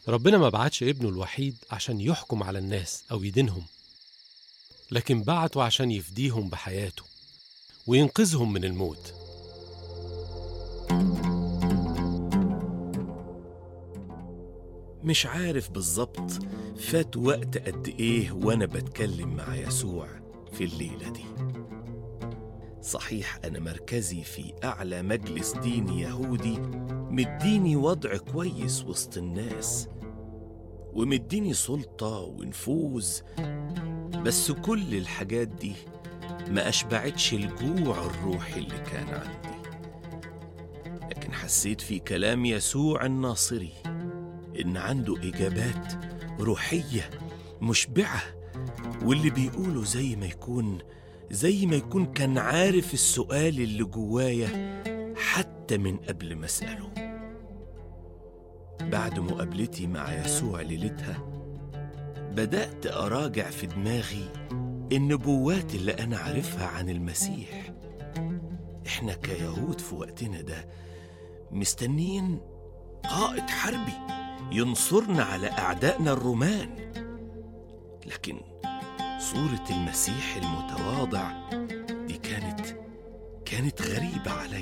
ربنا ما بعتش ابنه الوحيد عشان يحكم على الناس أو يدينهم لكن بعته عشان يفديهم بحياته وينقذهم من الموت مش عارف بالظبط فات وقت قد ايه وانا بتكلم مع يسوع في الليله دي صحيح انا مركزي في اعلى مجلس ديني يهودي مديني وضع كويس وسط الناس ومديني سلطه ونفوذ بس كل الحاجات دي ما اشبعتش الجوع الروحي اللي كان عندي لكن حسيت في كلام يسوع الناصري إن عنده إجابات روحية مشبعة واللي بيقوله زي ما يكون زي ما يكون كان عارف السؤال اللي جوايا حتى من قبل ما أسأله بعد مقابلتي مع يسوع ليلتها بدأت أراجع في دماغي النبوات اللي أنا عارفها عن المسيح إحنا كيهود في وقتنا ده مستنيين قائد حربي ينصرنا على أعدائنا الرومان لكن صورة المسيح المتواضع دي كانت كانت غريبة علي